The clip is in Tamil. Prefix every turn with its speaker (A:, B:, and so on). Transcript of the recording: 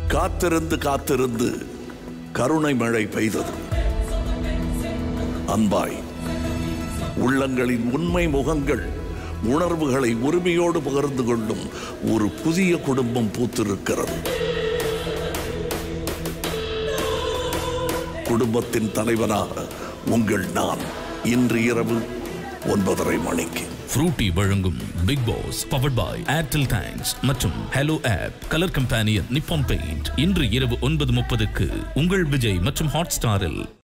A: காத்திருந்து காத்திருந்து கருணை மழை பெய்தது அன்பாய் உள்ளங்களின் உண்மை முகங்கள் உணர்வுகளை உரிமையோடு பகிர்ந்து கொள்ளும் ஒரு புதிய குடும்பம் பூத்திருக்கிறது குடும்பத்தின் தலைவனாக உங்கள் நான் இன்று இரவு ஒன்பதரை மணிக்கு
B: ஃப்ரூட்டி வழங்கும் Bigg Boss powered by Airtel thanks மற்றும் hello app colour companion Nippon Paint இன்று இரவு ஒன்பது முப்பதுக்கு உங்கள் விஜய் மற்றும் ஹாட் ஸ்டாரில்